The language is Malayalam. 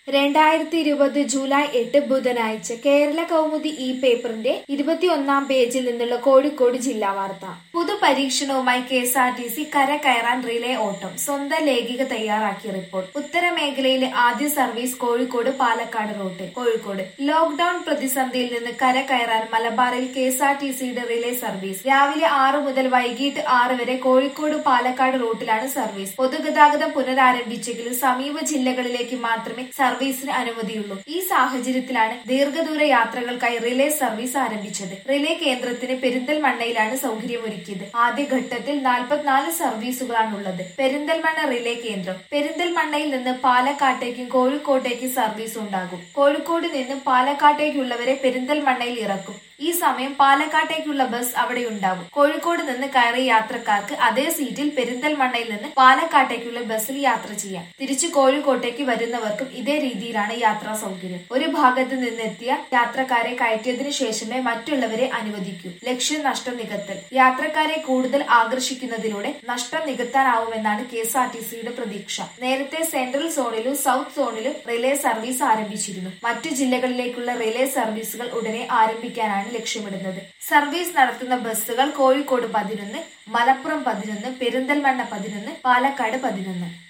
രണ്ടായിരത്തി ഇരുപത് ജൂലൈ എട്ട് ബുധനാഴ്ച കേരള കൗമുദി ഈ പേപ്പറിന്റെ ഇരുപത്തിയൊന്നാം പേജിൽ നിന്നുള്ള കോഴിക്കോട് ജില്ലാ വാർത്ത പുതുപരീക്ഷണവുമായി K S R T C കര കയറാൻ റിലേ ഓട്ടം സ്വന്തം ലേഖിക തയ്യാറാക്കിയ റിപ്പോർട്ട് ഉത്തരമേഖലയിലെ ആദ്യ service Kozhikode Palakkad route Kozhikode lockdown പ്രതിസന്ധിയിൽ നിന്ന് കര കയറാൻ മലബാറിൽ കെ എസ് ആർ ടി സിയുടെ റിലേ സർവീസ് രാവിലെ ആറ് മുതൽ വൈകിട്ട് ആറ് വരെ കോഴിക്കോട് പാലക്കാട് റൂട്ടിലാണ് സർവീസ് പൊതുഗതാഗതം പുനരാരംഭിച്ചെങ്കിലും സമീപ ജില്ലകളിലേക്ക് മാത്രമേ സർവീസിന് അനുമതിയുള്ളൂ ഈ സാഹചര്യത്തിലാണ് ദീർഘദൂര യാത്രകൾക്കായി റിലേ സർവീസ് ആരംഭിച്ചത് റിലേ കേന്ദ്രത്തിന് പെരിന്തൽമണ്ണയിലാണ് സൗകര്യമൊരുക്കിയത് ആദ്യഘട്ടത്തിൽ നാൽപ്പത്തിനാല് സർവീസുകളാണുള്ളത് പെരിന്തൽമണ്ണ റിലേ കേന്ദ്രം പെരിന്തൽമണ്ണയിൽ നിന്ന് പാലക്കാട്ടേക്കും കോഴിക്കോട്ടേക്കും സർവീസ് ഉണ്ടാകും കോഴിക്കോട് നിന്ന് പാലക്കാട്ടേക്കുള്ളവരെ പെരിന്തൽമണ്ണയിൽ ഇറക്കും ഈ സമയം പാലക്കാട്ടേക്കുള്ള ബസ് അവിടെ ഉണ്ടാകും കോഴിക്കോട് നിന്ന് കയറിയ യാത്രക്കാർക്ക് അതേ സീറ്റിൽ പെരിന്തൽമണ്ണയിൽ നിന്ന് പാലക്കാട്ടേക്കുള്ള ബസ്സിൽ യാത്ര ചെയ്യാം തിരിച്ചു കോഴിക്കോട്ടേക്ക് വരുന്നവർക്കും ഇതേ രീതിയിലാണ് യാത്രാ സൗകര്യം ഒരു ഭാഗത്ത് നിന്നെത്തിയ യാത്രക്കാരെ കയറ്റിയതിനു ശേഷമേ മറ്റുള്ളവരെ അനുവദിക്കൂ ലക്ഷ്യം നഷ്ടം നികത്തൽ യാത്രക്കാരെ കൂടുതൽ ആകർഷിക്കുന്നതിലൂടെ നഷ്ടം നികത്താനാവുമെന്നാണ് കെ എസ് ആർ ടി സിയുടെ പ്രതീക്ഷ നേരത്തെ സെൻട്രൽ സോണിലും സൗത്ത് സോണിലും റിലേ സർവീസ് ആരംഭിച്ചിരുന്നു മറ്റു ജില്ലകളിലേക്കുള്ള റിലേ സർവീസുകൾ ഉടനെ ആരംഭിക്കാനാണ് ലക്ഷ്യമിടുന്നത് സർവീസ് നടത്തുന്ന ബസ്സുകൾ കോഴിക്കോട് പതിനൊന്ന് മലപ്പുറം പതിനൊന്ന് പെരിന്തൽമണ്ണ പതിനൊന്ന് പാലക്കാട് പതിനൊന്ന്